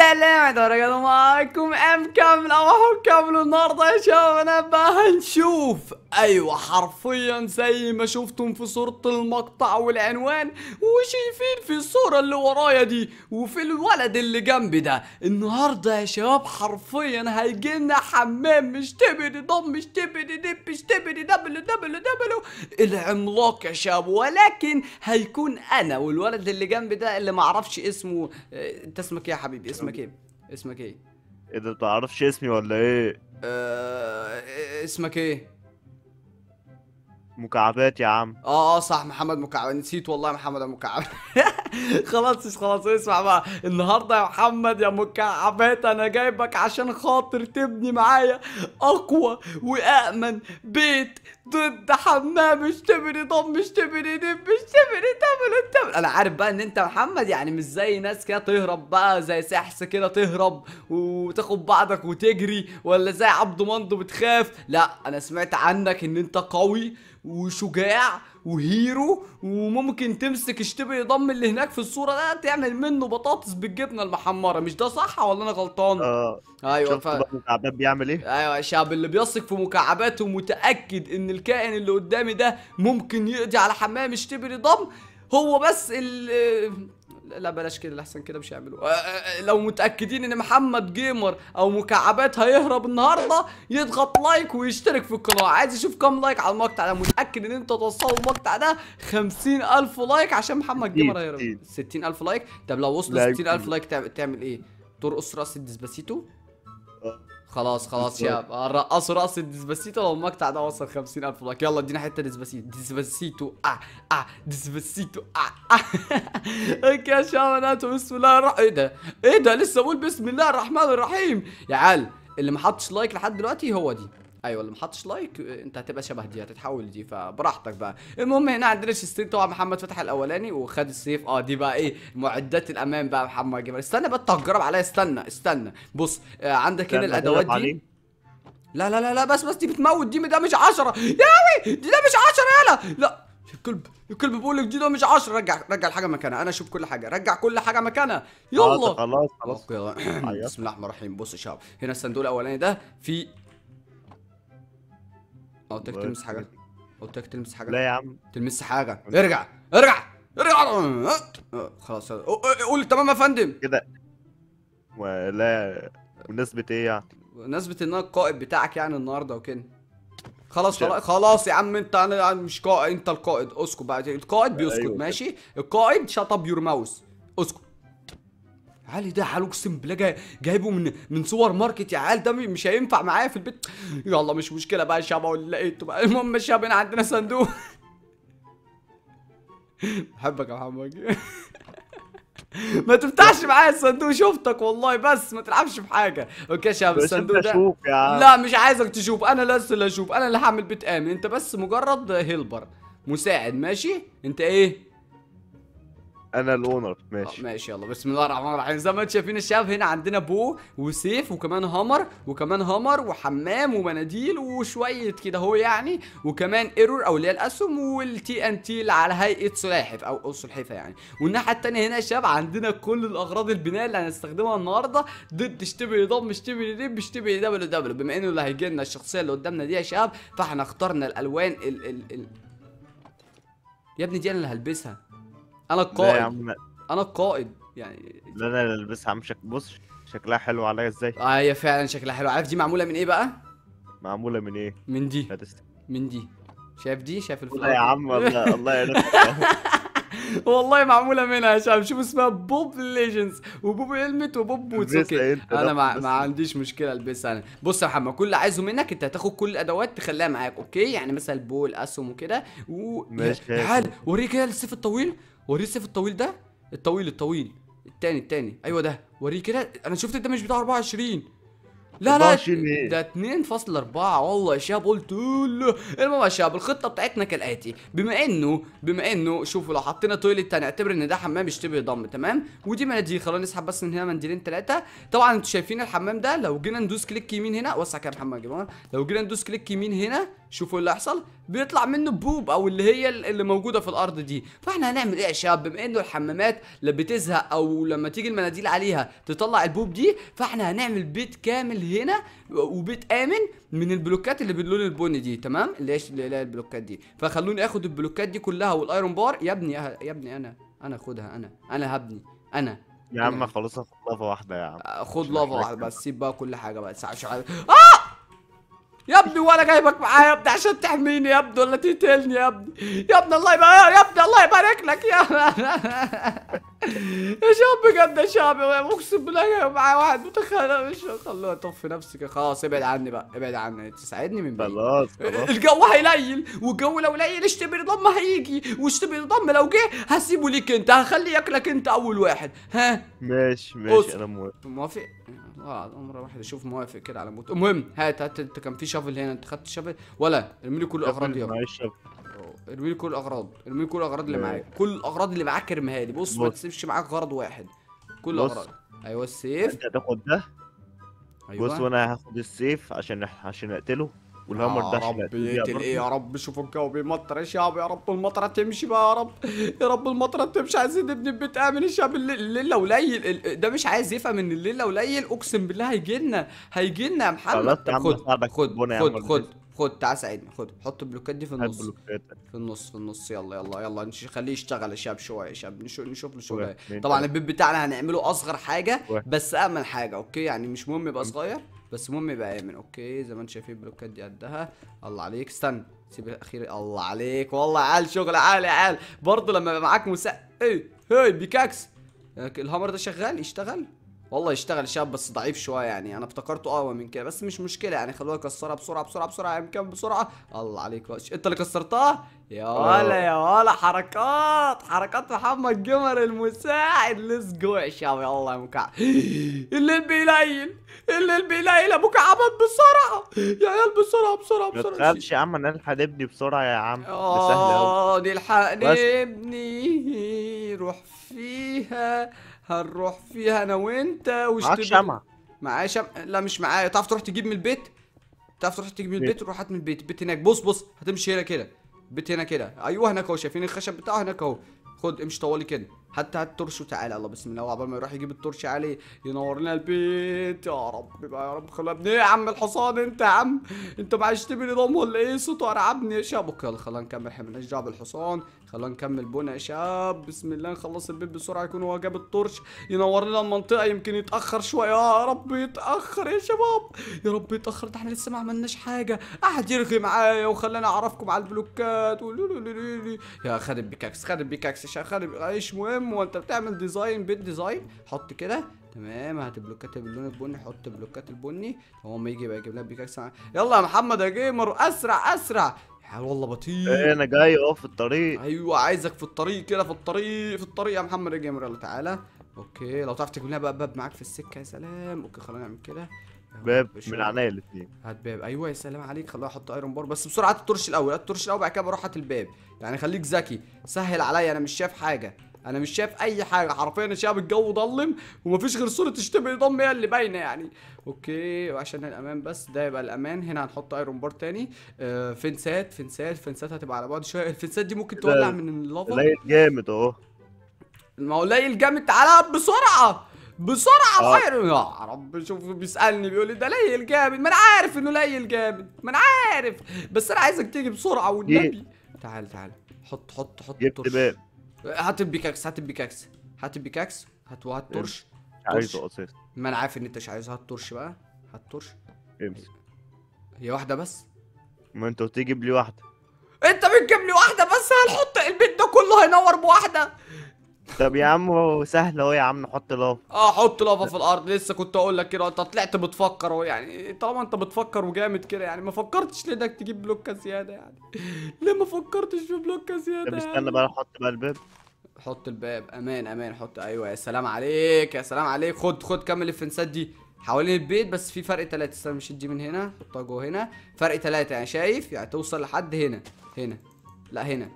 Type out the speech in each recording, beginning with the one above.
سلام درجة معاكم ام كامل او احو كامل النهارده يا شباب انا بقى هنشوف ايوه حرفيا زي ما شفتم في صورة المقطع والعنوان وشايفين في الصورة اللي ورايا دي وفي الولد اللي جنبي ده النهارده يا شباب حرفيا هيجيلنا حمام مش تبني ضم مش تبني دب مش تبني دبل دبل دبل العملاق يا شباب ولكن هيكون انا والولد اللي جنبي ده اللي معرفش اسمه آه، انت اسمك ايه يا حبيبي اسمك ايه اسمك ايه ايه ده متعرفش اسمي ولا ايه آه اسمك ايه مكعبات يا عم اه اه صح محمد مكعب نسيت والله محمد مكعب خلاص خلاص اسمع بقى النهارده يا محمد يا مكعبات انا جايبك عشان خاطر تبني معايا اقوى وامن بيت ضد حمام مش تبني ضم مش تبني دب مش تبني تبني تبني انا عارف بقى ان انت محمد يعني مش زي ناس كده تهرب بقى زي سحس كده تهرب وتاخد بعضك وتجري ولا زي عبد مندو بتخاف لا انا سمعت عنك ان انت قوي وشجاع وهيرو وممكن تمسك اشتبه ضم اللي هناك في الصوره ده تعمل منه بطاطس بالجبنه المحمره مش ده صح ولا انا غلطان اه ايوه شفت ف... بقى مكعبات بيعمل ايه ايوه يا شاب اللي بيثق في مكعباته ومتاكد ان الكائن اللي قدامي ده ممكن يقضي على حمام اشتبه ضم هو بس ال لا بلاش كده احسن كده مش هيعملوا آه، آه، لو متاكدين ان محمد جيمر او مكعبات هيهرب النهارده يضغط لايك ويشترك في القناه عايز اشوف كام لايك على المقطع ده متاكد ان انت توصلوا المقطع ده 50000 لايك عشان محمد جيمر ستين، هيهرب ستين. 60000 لايك طب لو وصلوا لا، 60000 يمكن. لايك تعمل, تعمل ايه ترقص راس الديسباسيتو آه. خلاص خلاص يا رقصوا رقص الديسباسيتو لو المقطع ده وصل 50000 لايك يلا ادينا حته ديسباسيتو ديسباسيتو اه اه ديسباسيتو اه اه اوكي يا شباب بسم الله الرحمن ايه ده ايه ده لسه بقول بسم الله الرحمن الرحيم يا عيال اللي ما حطش لايك لحد دلوقتي هو دي ايوه اللي ما حطش لايك آه، انت هتبقى شبه دي هتتحول دي فبراحتك بقى المهم هنا عندنا الشيستين طبعا محمد فتح الاولاني وخد السيف اه دي بقى ايه معدات الامان بقى محمد جمال استنى بقى تجرب عليا استنى استنى بص آه عندك هنا استنى الادوات أضغط دي عليه. لا لا لا لا بس بس دي بتموت دي ده مش 10 يا وي دي ده مش 10 يلا لا يا الكلب يا الكلب بقول لك دي ده مش 10 رجع رجع الحاجه مكانها انا اشوف كل حاجه رجع كل حاجه مكانها آه، يلا خلاص خلاص اوكي عيط. بسم الله الرحمن الرحيم بص يا شباب هنا الصندوق الاولاني ده في اه قلت لك تلمس حاجه قلت لك تلمس حاجه لا يا عم تلمس حاجه ارجع ارجع ارجع آه، خلاص آه، قول تمام يا فندم كده ولا بمناسبة ايه يعني نسبة ان انا القائد بتاعك يعني النهارده وكده خلاص شايف. خلاص خلاص يا عم انت انا أنا مش قائد انت القائد اسكت بقى القائد بيسكت أيوة. ماشي القائد شط اب يور ماوس اسكت علي ده حال اقسم بالله جاي جايبه من من سوبر ماركت يا عيال ده مش هينفع معايا في البيت يلا مش مشكله بقى يا شباب اللي لقيته بقى المهم يا شباب هنا عندنا صندوق بحبك يا محمد ما تفتحش معايا الصندوق شفتك والله بس ما تلعبش في حاجه اوكي يا شباب بس الصندوق انت ده شوف يا عم لا مش عايزك تشوف انا لسه اللي اشوف انا اللي هعمل بيت امن انت بس مجرد هيلبر مساعد ماشي انت ايه انا الاونر آه، ماشي ماشي يلا بسم الله الرحمن الرحيم زي ما انتم شايفين الشباب هنا عندنا بو وسيف وكمان همر وكمان همر وحمام ومناديل وشويه كده هو يعني وكمان ايرور او اللي هي الاسهم والتي ان تي اللي على هيئه سلاحف او او سلحفه يعني والناحيه الثانيه هنا يا شباب عندنا كل الاغراض البناء اللي هنستخدمها النهارده ضد اشتبه ضم اشتبه دب اشتبه دبل دبل بما انه اللي هيجي لنا الشخصيه اللي قدامنا دي يا شباب فاحنا اخترنا الالوان ال ال ال يا ابني دي انا اللي هلبسها انا لا يا القائد عم انا القائد يعني لا انا اللي البسها عم شك بص شكلها حلو عليا ازاي اه هي فعلا شكلها حلو عارف دي معموله من ايه بقى معمولة من ايه من دي لا تست- من دي شايف دي شايف لا الفلاحة يا دي؟ عم الله الله يعينك والله معموله منها يا شباب شوف اسمها بوب ليجندز وبوب هيلمت وبوب بوتس البسها اوكي انت انا بقى، ما, بس. ما عنديش مشكله البسها انا بص يا محمد كل اللي عايزه منك انت هتاخد كل الادوات تخليها معاك اوكي يعني مثلا البول اسهم وكده و ماشي. يا- تعال وريه كده السيف الطويل وريه السيف الطويل ده الطويل الطويل التاني التاني ايوه ده وريه كده انا شفت الدمج بتاعه 24 لا لا 24 ايه؟ ده 2.4 والله يا شباب قلت له المهم يا شباب الخطه بتاعتنا كالاتي بما انه بما انه شوفوا لو حطينا تويلت هنعتبر ان ده حمام يشتبه ضم تمام ودي مناديل خلينا نسحب بس من هنا منديلين ثلاثه طبعا انتوا شايفين الحمام ده لو جينا ندوس كليك يمين هنا وسع كده يا محمد يا جماعه لو جينا ندوس كليك يمين هنا شوفوا إيه اللي هيحصل بيطلع منه بوب او اللي هي اللي موجوده في الارض دي فاحنا هنعمل ايه يا شباب بما انه الحمامات لما بتزهق او لما تيجي المناديل عليها تطلع البوب دي فاحنا هنعمل بيت كامل هنا وبيت امن من البلوكات اللي باللون البني دي تمام اللي هي اللي هي البلوكات دي فخلوني اخد البلوكات دي كلها والايرون بار يا ابني يا ابني انا انا خدها انا انا هبني انا يا عم خلاص اخد لافا واحده يا عم خد مش لافا محتاج. واحده بس سيب بقى كل حاجه بقى تسعة شعر اه يا ابني وانا جايبك معايا يا ابني عشان تحميني يا ابني ولا تقتلني يا ابني يا ابني الله يبارك يا ابني الله يبارك لك يا يا شباب بجد يا شباب اقسم بالله جايب معايا واحد متخيل مش خلوها طفي نفسك خلاص ابعد عني بقى ابعد عني تساعدني من بعيد خلاص خلاص الجو هيليل والجو لو ليل اشتبي ضم هيجي واشتبي ضم لو جه هسيبه ليك انت هخليه ياكلك انت اول واحد ها ماشي بص. ماشي انا موافق موافق اه عمره واحد اشوف موافق كده على موت المهم هات هات انت كان في شافل هنا انت خدت شافل ولا ارمي لي كل الاغراض دي يابا. معلش يا ارمي لي كل الاغراض ارمي لي كل الاغراض اللي ماشي. معاك كل الاغراض اللي معاك ارميها لي بص ما بص. تسيبش معاك غرض واحد كل بص. الاغراض ايوه السيف انت هتاخد ده ايوه بص وانا هاخد السيف عشان عشان اقتله والهامر ده يا عشان رب اقتله يقتل برضه. ايه يا رب شوفوا الجو بيمطر يا شباب يا رب المطره تمشي بقى يا رب يا رب المطره تمشي عايزين نبني بيت امن يا شباب الليل الليل لو ليل ال- ده مش عايز يفهم ان الليل لو ليل اقسم بالله هيجي لنا هيجي لنا يا محمد خلاص يا طب عم خد أساعدك في خد البنى يا خد عم خد خد تعال ساعدني خد حط البلوكات دي في هات النص بلوكاتك في النص في النص يلا يلا يلا نش- خليه يشتغل يا شباب شويه يا شباب نشوف نشوف له شويه واحد، اتنين، طبعا تلاتة. البيت بتاعنا هنعمله اصغر حاجه واحد. بس امن حاجه اوكي يعني مش مهم يبقى صغير بس المهم يبقى امن اوكي زي ما انتم شايفين البلوكات دي قدها الله عليك استنى سيب الاخير الله عليك والله عال شغل عالي عال برضه لما يبقى معاك مسا ايه هي بيكاكس الهامر ده شغال يشتغل والله يشتغل شاب بس ضعيف شويه يعني انا افتكرته اقوى من كده بس مش مشكله يعني خلوها يكسرها بسرعه بسرعه بسرعه يعني كام بسرعه الله عليك بقى. انت اللي كسرتها يا ولا يا ولا حركات حركات محمد جمر المساعد ليتس جو يا شباب يلا يا مكعب الليل بيليل الليل بيليل يا مكعبات بسرعه يا عيال بسرعه بسرعه ما بسرعه تخافش يا عم انا نلحق نبني بسرعه يا عم ده سهل قوي اه نلحق بس. نبني روح فيها هنروح فيها انا وانت معاك واشتبك شمعة معايا شم... لا مش معايا تعرف تروح تجيب من البيت تعرف تروح تجيب من فين؟ البيت روح هات من البيت البيت هناك بص بص هتمشي هنا كده البيت هنا كده ايوه هناك اهو شايفين الخشب بتاعه هناك اهو خد امشي طوالي كده حتى هات ترش وتعالى الله بسم الله وعقبال ما يروح يجيب الترش عليه ينور لنا البيت يا رب بقى يا رب خلينا ابني ايه يا عم الحصان انت يا عم انت معيش تبني نظام ولا ايه صوته رعبني يا شاب يلا خلينا نكمل احنا مالناش دعوه بالحصان خلينا نكمل بنا يا شاب بسم الله نخلص البيت بسرعه يكون هو جاب الترش ينور لنا المنطقه يمكن يتاخر شويه يا رب يتاخر يا شباب يا رب يتاخر ده احنا لسه ما عملناش حاجه قعد يرغي معايا وخلاني اعرفكم على البلوكات ولولولولولي. يا خد البيكاكس خد البيكاكس يا شباب خد الب- ايش مهم وانت بتعمل ديزاين بيت ديزاين حط كده تمام هات البلوكات باللون البني حط البلوكات البني هو ما يجي يبقى يجيب لنا بيكاكس معاه. يلا يا محمد يا جيمر اسرع اسرع يا والله بطيء ايه انا جاي اهو في الطريق ايوه عايزك في الطريق كده في الطريق في الطريق يا محمد يا جيمر يلا تعالى اوكي لو تعرف تجيب لنا بقى باب معاك في السكه يا سلام اوكي خلينا نعمل كده يا باب رب، شوف. من عينيا الاثنين هات باب ايوه يا سلام عليك خليني احط ايرون بار بس بسرعه هات التورش الاول هات التورش الاول بعد كده بروح هات الباب يعني خليك ذكي سهل عليا انا مش شايف حاجه انا مش شايف اي حاجه حرفيا انا شايف الجو ضلم ومفيش غير صوره اشتبه ضم هي اللي باينه يعني اوكي وعشان الامان بس ده يبقى الامان هنا هنحط ايرون بار تاني آه فنسات فنسات فنسات هتبقى على بعض شويه الفنسات دي ممكن لا، تولع من اللافا قليل جامد اهو ما هو قليل جامد تعالى بسرعه بسرعه آه. خير يا رب شوف بيسالني بيقول لي ده قليل جامد ما انا عارف انه قليل جامد ما انا عارف بس انا عايزك تيجي بسرعه والنبي تعال تعال حط حط حط جبت ترش. باب هات البيكاكس هات البيكاكس هات البيكاكس هات وهات ترش مش عايزه اساسا ما انا عارف ان انت مش عايز هات ترش بقى هات ترش امسك هي واحده بس ما انت تجيب لي واحده انت بتجيب لي واحده بس هنحط البيت ده كله هينور بواحده طب يا عم هو سهل اهو يا عم نحط لاف اه حط لافا في الارض لسه كنت اقول لك كده انت طلعت بتفكر اهو يعني طالما انت بتفكر وجامد كده يعني ما فكرتش ليه انك تجيب بلوكه زياده يعني ليه ما فكرتش في بلوكه زياده طب يعني؟ استنى بقى نحط بقى الباب حط الباب امان امان حط ايوه يا سلام عليك يا سلام عليك خد خد كمل الفنسات دي حوالين البيت بس في فرق ثلاثة استنى مش دي من هنا حطها جوه هنا فرق ثلاثة يعني شايف يعني توصل لحد هنا هنا لا هنا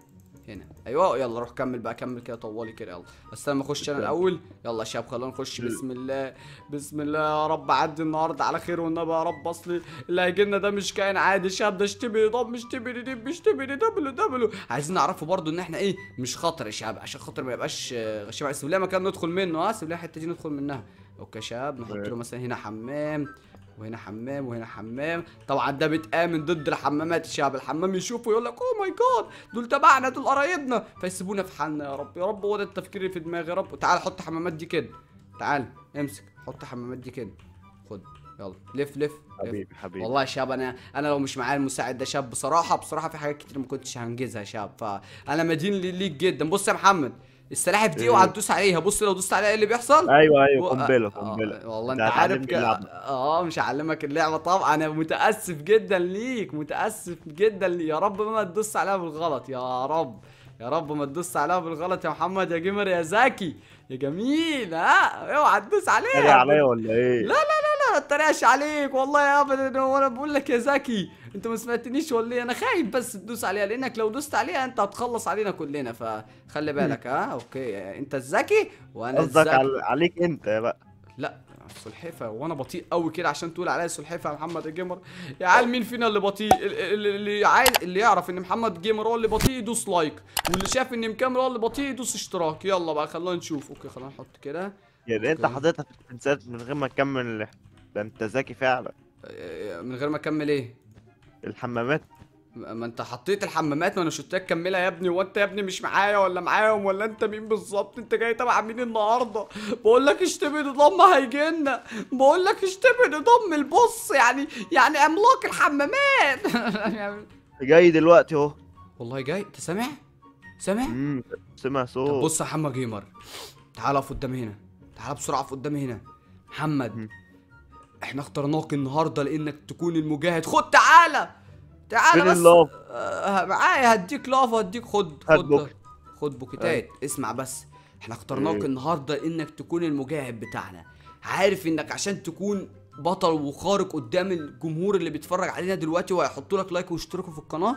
هنا ايوه يلا روح كمل بقى كمل كده طوالي كده يلا بس انا اخش انا كمل. الاول يلا يا شباب خلونا نخش بسم الله بسم الله يا رب عدي النهارده على خير والنبي يا رب اصلي اللي هيجي لنا ده مش كائن عادي شاب ده اشتبي ضب مش تبي دي مش تبي دي دبلو دبلو عايزين نعرفه برضو ان احنا ايه مش خطر يا شباب عشان خاطر ما يبقاش آه، شباب سيب لنا مكان ندخل منه ها سيب لنا الحته دي ندخل منها اوكي يا شباب نحط له مثلا هنا حمام وهنا حمام وهنا حمام طبعا ده بيتآمن ضد الحمامات يا شباب الحمام يشوفه يقول لك اوه ماي جاد دول تبعنا دول قرايبنا فيسيبونا في حالنا يا رب يا رب هو ده التفكير اللي في دماغي يا رب تعال حط حمامات دي كده تعال امسك حط حمامات دي كده خد يلا لف لف لف حبيبي حبيبي والله يا شباب انا انا لو مش معايا المساعد ده شاب بصراحه بصراحه في حاجات كتير ما كنتش هنجزها يا شباب فانا مدين لي- ليك جدا بص يا محمد السلاحف دي إيه؟ اوعى تدوس عليها بص لو دوست عليها ايه اللي بيحصل ايوه ايوه و- قنبله آه، قنبله والله انت أنت عارف هتعلمني كده اللعبة. اه مش هعلمك اللعبه طبعا انا متاسف جدا ليك متاسف جدا لي. يا رب ما تدوس عليها بالغلط يا رب يا رب ما تدوس عليها بالغلط يا محمد يا جيمر يا زكي يا جميل ها اوعى تدوس عليها تريق عليا ولا ايه؟ لا لا لا لا اتريقش عليك والله يا ابدا وانا بقول لك يا زكي انت ما سمعتنيش ولا ايه انا خايف بس تدوس عليها لانك لو دوست عليها انت هتخلص علينا كلنا فخلي بالك ها اوكي انت الذكي وانا قصدك الذكي على- عليك انت بقى لا سلحفة وانا بطيء قوي كده عشان تقول عليا سلحفة يا محمد الجيمر يا عيال مين فينا اللي بطيء ال- ال- اللي عايز اللي يعرف ان محمد جيمر هو اللي بطيء يدوس لايك واللي شاف ان مكمل هو اللي بطيء يدوس اشتراك يلا بقى خلونا نشوف اوكي خلونا نحط كده يعني انت أوكي. حضرتك في البنسات من غير ما تكمل ال- ده انت ذكي فعلا اه، من غير ما اكمل ايه الحمامات ما انت حطيت الحمامات ما انا مش قلت لك كملها يا ابني وانت يا ابني مش معايا ولا معاهم ولا انت مين بالظبط انت جاي تبع مين النهارده بقول لك اشتبه نظام هيجي لنا بقول لك اشتبه نظام البص يعني يعني عملاق الحمامات يعني- جاي دلوقتي اهو والله جاي انت سامع سامع امم سمع طب صوت بص يا محمد جيمر تعال اقف قدامي هنا تعال بسرعه اقف قدامي هنا محمد مم. احنا اخترناك النهارده لانك تكون المجاهد خد تعالى تعالى فين بس اللاف؟ آه معايا هديك لاف هديك خد هات خد بوك. خد بوكيتات اسمع بس احنا اخترناك إيه؟ النهارده لانك تكون المجاهد بتاعنا عارف انك عشان تكون بطل وخارق قدام الجمهور اللي بيتفرج علينا دلوقتي وهيحطوا لك لايك ويشتركوا في القناه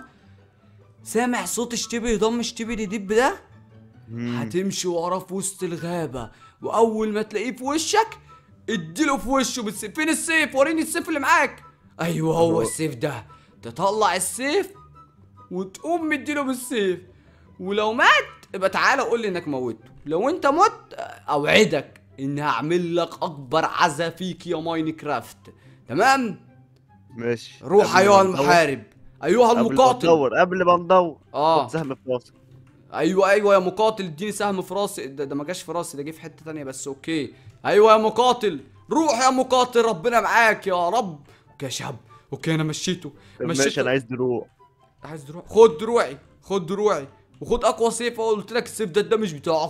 سامع صوت اشتبي ضم اشتبي ديب ده مم. هتمشي وراه في وسط الغابة وأول ما تلاقيه في وشك اديله في وشه بالسيف فين السيف وريني السيف اللي معاك أيوه هو أهو. السيف ده تطلع السيف وتقوم مديله بالسيف ولو مات يبقى تعالى قول لي انك موته لو انت مت اوعدك اني هعمل لك اكبر عزا فيك يا ماينكرافت تمام ماشي روح قبل ايها ما ندور- المحارب ايها قبل ما المقاتل ندور قبل ما ندور اه خد سهم في راسك ايوه ايوه يا مقاتل اديني سهم في راسي ده, ده ما جاش في راسي ده جه في حته تانية بس اوكي ايوه يا مقاتل روح يا مقاتل ربنا معاك يا رب اوكي يا شاب اوكي انا مشيته طب ماشي انا عايز دروع عايز دروع خد دروعي خد دروعي وخد اقوى سيف أهو، قلت لك السيف ده ده مش بتاعه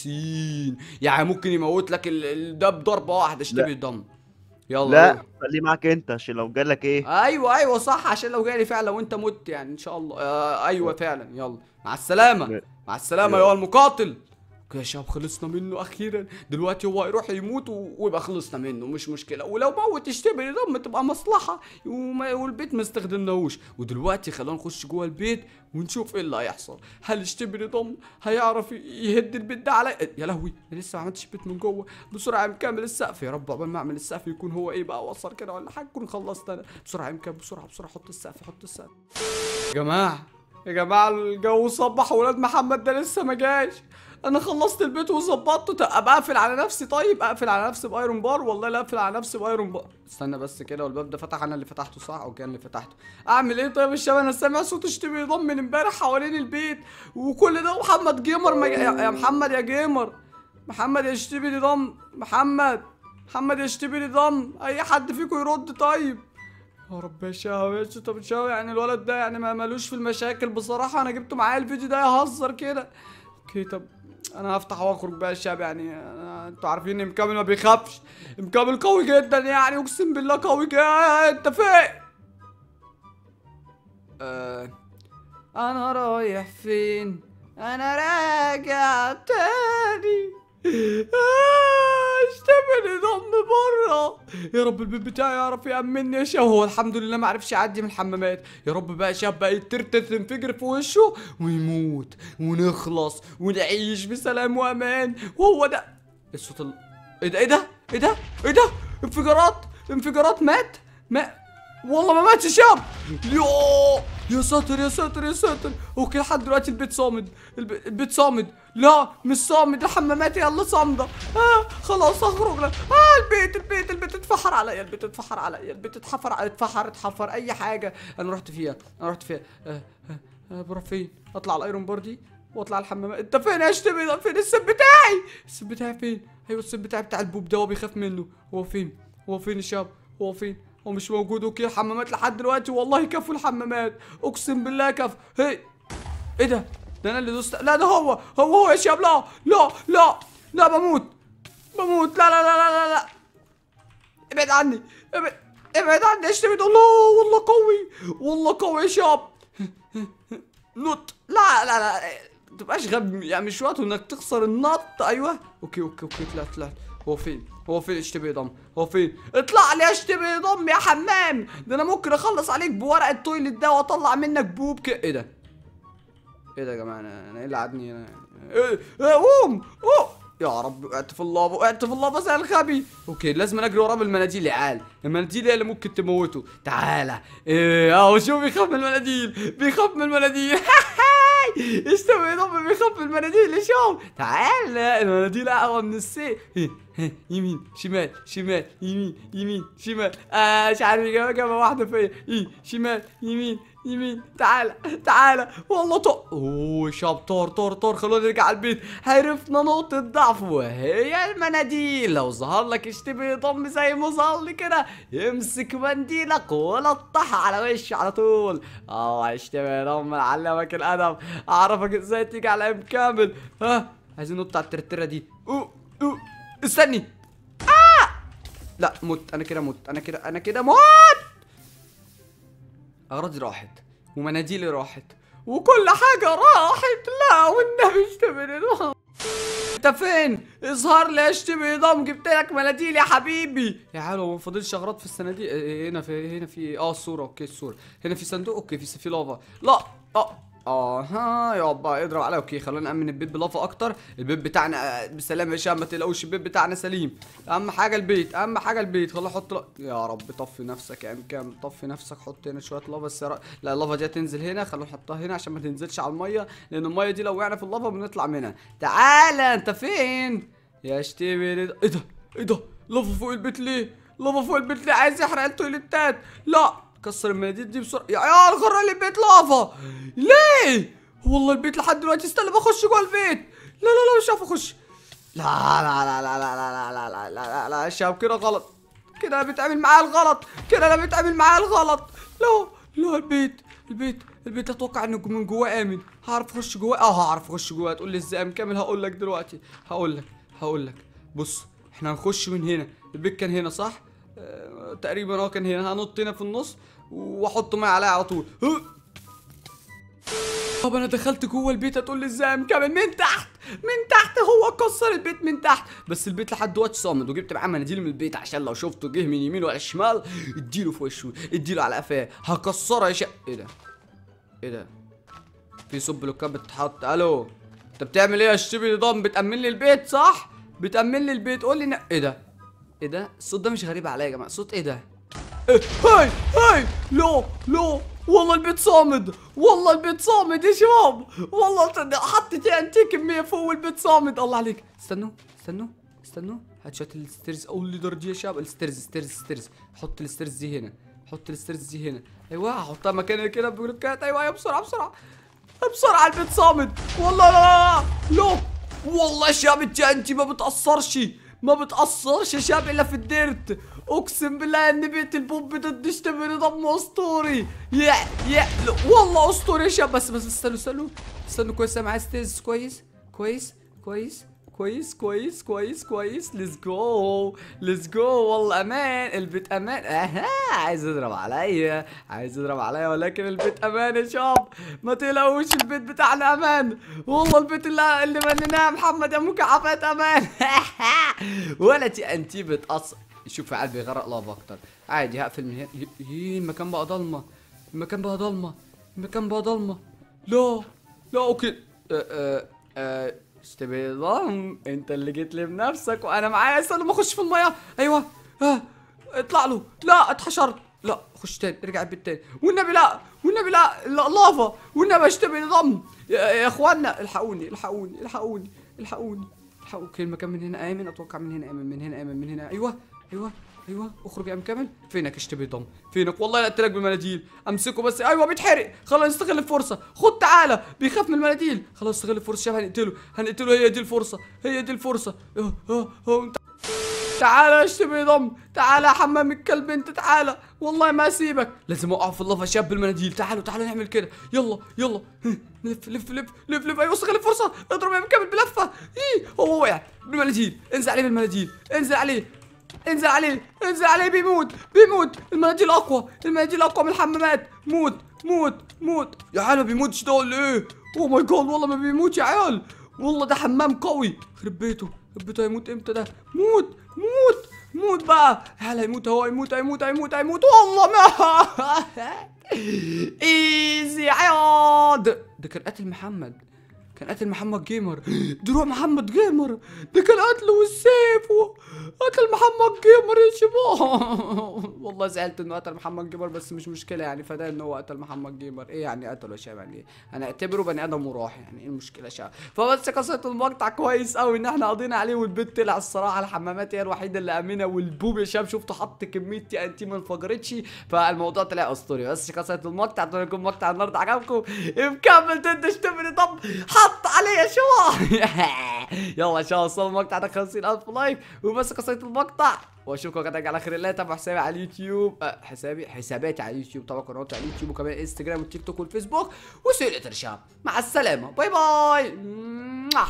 50 يعني ممكن يموت لك ال- ال- ده بضربه واحده اشتبه دم يلا لا روح. خليه معاك انت عشان لو جالك ايه ايوه ايوه صح عشان لو جالي فعلا وانت مت يعني ان شاء الله آه ايوه فعلا يلا مع السلامه مع السلامه يلا. يا المقاتل اوكي يا شباب خلصنا منه اخيرا دلوقتي هو هيروح يموت و- ويبقى خلصنا منه مش مشكله ولو موت يشتبه دم تبقى مصلحه وما والبيت ما استخدمناهوش ودلوقتي خلونا نخش جوه البيت ونشوف ايه اللي هيحصل هل اشتبه دم هيعرف ي- يهد البيت ده علي يا لهوي انا لسه ما عملتش البيت من جوه بسرعه يا مكمل السقف يا رب عقبال ما اعمل السقف يكون هو ايه بقى وصل كده ولا حاجه اكون خلصت انا بسرعه يا مكمل بسرعه بسرعه حط السقف حط السقف يا جماعه يا جماعه الجو صبح ولاد محمد ده لسه ما جاش انا خلصت البيت وظبطته طب ابقى اقفل على نفسي طيب اقفل على نفسي بايرون بار والله لا اقفل على نفسي بايرون بار استنى بس كده والباب ده فتح انا اللي فتحته صح او كان اللي فتحته اعمل ايه طيب الشباب انا سامع صوت اشتبي يضم من امبارح حوالين البيت وكل ده محمد جيمر ما... يا يا محمد يا جيمر محمد يشتبي لي ضم محمد محمد يشتبي لي ضم اي حد فيكم يرد طيب يا رب يا شاوي يا طب شاوي يعني الولد ده يعني ما مالوش في المشاكل بصراحة أنا جبته معايا الفيديو ده يهزر كده اوكي طب أنا هفتح وأخرج بقى يا شباب يعني أنا أنتوا عارفين إن مكامل ما بيخافش مكامل قوي جدا يعني أقسم بالله قوي جدا أنت فين؟ آه أنا رايح فين؟ أنا راجع تاني آه اشتبه دم بره الله يا رب البيت بتاعي يعرف يأمنني يا شباب هو الحمد لله ما عرفش يعدي من الحمامات يا رب بقى شاب بقى يترتر تنفجر في وشه ويموت ونخلص ونعيش بسلام وامان وهو ده الصوت ال... ايه ده ايه ده ايه ده ايه ده انفجارات انفجارات مات ما والله ما ماتش شاب يو يا ساتر يا ساتر يا ساتر اوكي لحد دلوقتي البيت صامد الب- البيت صامد لا مش صامد الحمامات هي اللي صامده آه خلاص اخرج لك اه البيت البيت البيت اتفحر عليا البيت اتفحر عليا البيت اتحفر اتفحر اتحفر اي حاجه انا رحت فيها انا رحت فيها آه آه آه بروح فين اطلع على الايرون بار دي واطلع الحمامات انت فين يا اشتبي ده فين السب بتاعي السب بتاعي فين ايوه السب بتاعي بتاع البوب ده هو بيخاف منه هو فين هو فين الشاب هو فين هو مش موجود اوكي الحمامات لحد دلوقتي والله كفوا الحمامات اقسم بالله كف هي ايه ده ده انا اللي دوست لا ده هو هو هو يا شباب لا لا لا لا بموت بموت لا لا لا لا لا, لا. ابعد عني ابعد ابعد عني اشتبه الله والله قوي والله قوي يا شباب نط لا لا لا ما تبقاش غبي يعني مش وقته انك تخسر النط ايوه اوكي اوكي اوكي طلعت طلعت هو فين هو فين اشتبه ضم هو فين اطلع لي يا اشتبه ضم يا حمام ده انا ممكن اخلص عليك بورق التويلت ده واطلع منك بوب كده ايه ده ايه ده يا جماعه انا انا ايه اللي قعدني انا ايه ايه قوم قوم يا رب وقعت في اللافا وقعت في اللافا زي الغبي اوكي لازم اجري وراه بالمناديل يا عيال المناديل هي اللي ممكن تموته تعالى ايه اهو شوف بيخاف من المناديل بيخاف من المناديل استوى يا رب بيخاف من المناديل شوف تعالى المناديل اقوى من السيف إيه، إيه، يمين شمال شمال يمين يمين شمال آه مش عارف اجابه اجابه واحده فيا ايه شمال يمين يمين تعالى تعالى والله طار اوه شاب طار طار طار خلونا نرجع على البيت عرفنا نقطة ضعف وهي المناديل لو ظهر لك اشتبه ضم زي ما ظهر لي كده امسك منديلك ولطحها على وشه على طول اه اشتبه ضم علمك الادب اعرفك ازاي تيجي على ام كامل ها عايزين ننط على الترترة دي أوه أوه استني آه لا مت انا كده مت انا كده انا كده مت اغراضي راحت ومناديلي راحت وكل حاجة راحت لا والنبي اشتبه نظام انت فين؟ اظهر لي اشتبه نظام جبت لك مناديل يا حبيبي يا حلو ما فاضلش اغراض في الصناديق اه، هنا في هنا في اه الصورة اوكي الصورة هنا في صندوق اوكي في في لافا لا اه اه ها يابا اضرب عليا اوكي خلينا نامن البيت بلافا اكتر البيت بتاعنا آه، بسلام يا شباب ما تقلقوش البيت بتاعنا سليم اهم حاجه البيت اهم حاجه البيت خلينا نحط ل... يا رب طفي نفسك يا ام كام طفي نفسك حط هنا شويه لافا بس يا ر- لا اللافا دي هتنزل هنا خلينا نحطها هنا عشان ما تنزلش على الميه لان الميه دي لو وقعنا في اللافا بنطلع منها تعالى انت فين يا شتيبي ايه ده ايه ده لافا فوق البيت ليه لافا فوق البيت ليه عايز يحرق التويليتات لا كسر المناديل دي بسرعه يا يا غرر لي البيت لافا ليه والله البيت لحد دلوقتي استنى بخش جوه البيت لا لا لا مش عارف اخش لا لا لا لا لا لا لا لا لا لا لا لا يا شباب كده غلط كده انا بيتعمل معايا الغلط كده انا بيتعمل معايا الغلط لا لا البيت البيت البيت اتوقع انه من جواه امن هعرف اخش جواه اه هعرف اخش جواه تقول لي ازاي امن كامل هقول لك دلوقتي هقول لك هقول لك بص احنا هنخش من هنا البيت كان هنا صح آه تقريبا هو كان هنا هنط هنا في النص واحط ميه عليها على طول ها. طب انا دخلت جوه البيت هتقول لي ازاي مكمل من تحت من تحت هو كسر البيت من تحت بس البيت لحد دلوقتي صامد وجبت معاه مناديل من البيت عشان لو شفته جه من يمين ولا شمال اديله في وشه اديله على قفاه هكسره يا شا ايه ده ايه ده في صب بلوكات بتتحط الو انت بتعمل ايه يا شتبي نظام بتأمن لي البيت صح بتأمن لي البيت قول لي ن... ايه ده ايه ده الصوت ده مش غريب عليا يا جماعه صوت ايه ده إيه؟ هاي هاي لا لا والله البيت صامد والله البيت صامد يا شباب والله تصدق حطيت انتي كميه فوق البيت صامد الله عليك استنوا استنوا استنوا هات شويه الستيرز اول ليدر دي يا شباب الستيرز ستيرز ستيرز حط الستيرز دي هنا حط الستيرز دي هنا ايوه هحطها مكان كده بلوكات ايوه ايوه بسرعه بسرعه بسرعه البيت صامد والله لا لا لا والله يا شباب انت انت ما بتأثرش ما بتأثرش يا شباب الا في الديرت اقسم بالله ان بيت البوب ضد اشتبه نظام اسطوري يا يا لا، والله اسطوري يا شباب بس بس استنوا استنوا استنوا كويس انا معايا ستيز كويس كويس كويس كويس كويس كويس كويس ليتس جو ليتس جو والله امان البيت امان اها عايز يضرب عليا عايز يضرب عليا ولكن البيت امان يا شباب ما تقلقوش البيت بتاعنا امان والله البيت اللي اللي بنيناه يا محمد يا مكعبات امان ولا تي انتي بتقص شوف يا قلبي غرق لافا اكتر عادي هقفل من هنا ي- يي المكان بقى ضلمه المكان بقى ضلمه المكان بقى ضلمه لا لا اوكي أه أه أه استبيضان انت اللي جيت لي بنفسك وانا معايا استنى ما اخش في الميه ايوه اه اطلع له لا اتحشرت لا خش تاني ارجع البيت تاني والنبي لا والنبي لا لا لافا والنبي اشتبه نظام يا, يا اخوانا الحقوني الحقوني الحقوني الحقوني الحقوا اوكي المكان من هنا امن اتوقع من هنا امن من هنا امن من هنا ايوه ايوه ايوه اخرج يا ام كامل فينك اشتبه ضم فينك والله لا لك بالمناديل امسكه بس ايوه بيتحرق خلاص نستغل الفرصه خد تعالى بيخاف من المناديل خلاص استغل الفرصه شباب هنقتله هنقتله هي دي الفرصه هي دي الفرصه اه اه اه تعالى يا اشتبه ضم تعالى يا حمام الكلب انت تعالى والله ما اسيبك لازم اوقع في اللافا شاب بالمناديل تعالوا تعالوا نعمل كده يلا يلا لف لف لف لف لف ايوه استغل الفرصه اضرب يا مكمل بلفه ايه هو وقع بالمناديل انزل عليه بالمناديل انزل عليه انزل عليه انزل عليه بيموت بيموت المناديل اقوى المناديل اقوى من الحمامات موت موت موت يا عيال ما بيموتش ده ولا ايه اوه ماي جاد والله ما بيموت يا عيال والله ده حمام قوي خرب بيته خرب بيته هيموت امتى ده موت موت موت بقى هل هيموت هو هيموت هيموت هيموت هيموت والله ما ايزي عياض ده كان قتل محمد كان قتل محمد جيمر دروع محمد جيمر ده كان قتله والسيف و- قتل محمد جيمر يا شباب والله زعلت انه قتل محمد جيمر بس مش مشكله يعني فده ان هو قتل محمد جيمر ايه يعني قتله يا شباب يعني هنعتبره بني ادم وراح يعني ايه المشكله يا شباب فبس قصه المقطع كويس قوي ان احنا قضينا عليه والبيت طلع الصراحه الحمامات هي الوحيده اللي امنه والبوب يا شباب شفته حط كميه تي ان تي ما انفجرتش فالموضوع طلع اسطوري بس قصه المقطع اتمنى يكون مقطع النهارده عجبكم مكمل تدش تبني طب حط عليه يا شباب يلا ان شاء الله وصلنا المقطع ده 50000 لايك وبس قصه المقطع واشوفكم غدا على خير الله تابعوا حسابي على اليوتيوب أه حسابي حساباتي على اليوتيوب طبعا قناتي على اليوتيوب وكمان انستجرام والتيك توك والفيسبوك وسيلة ارشاد مع السلامه باي باي موah.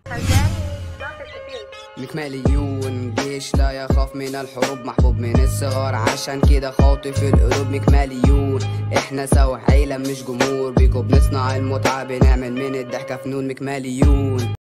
مكماليون جيش لا يخاف من الحروب محبوب من الصغار عشان كده خاطف القلوب مكماليون احنا سوا عيلة مش جمهور بيكو بنصنع المتعة بنعمل من الضحكة فنون مكماليون